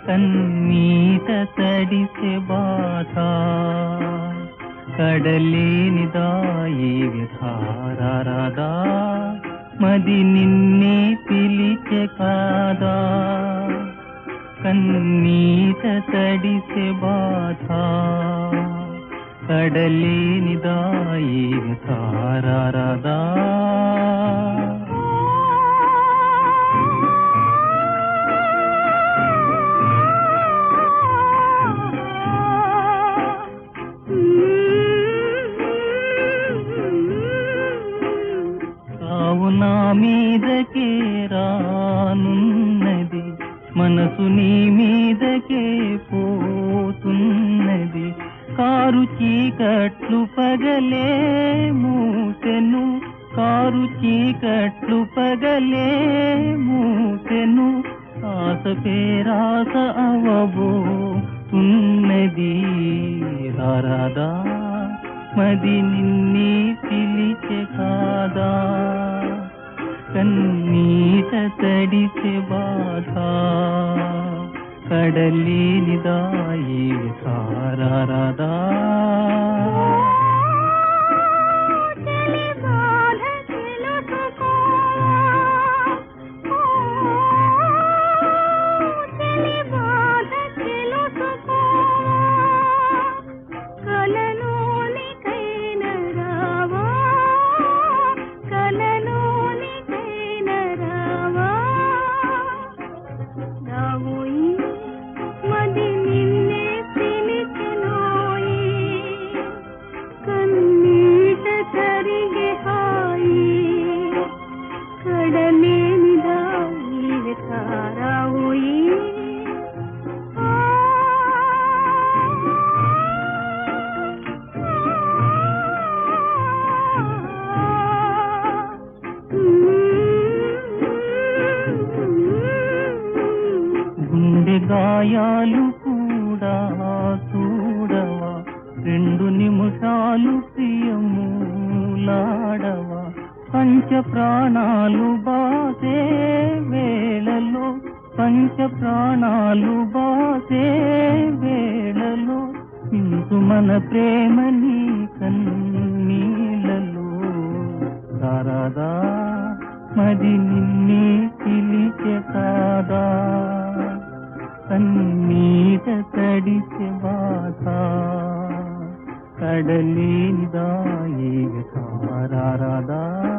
కన్నీట తడిసె బాధ కడలేనిదాయి విధారాదా మది నిన్నే పిలిచె కాదా కన్నీట తడిసె బాధ కడలేనిదాయి విధారాదా కావు నా మీదకే రానున్నది మనసు నీ మీదకే పోతున్నది కారు చీకట్లు పగలే మూసెను కారు చీకట్లు పగలే మూసెను ఆశ పేరాస అవబోతున్నది రారాదా మది నిన్నే పిలిచె కాదా కన్నీట తడిసె బాధ కడలేనిదాయి సారాదా చెలి బాధ తెలుసుకో చెలి బాధ తెలుసుకో కలలోనికైన రావా కలలోనికైన రావా రావోయి మది నిన్నే పిలిచెనోయి కన్నీట తరిగే హాయి కడలేనిదాయి తారావుయి గుండె గాయాలు కూడా చూడవా రెండు నిమిషాలు ప్రియములాడవా పంచ ప్రాణాలు బాసే వేళలో పంచ ప్రాణాలు బాసే వేళలో ఇందు మన ప్రేమని కన్నీళ్ళలో రారాదా మది నిన్నే పిలిచె కాదా కన్నీట తడిచె బాధ కడలేనిదాయి సారాదా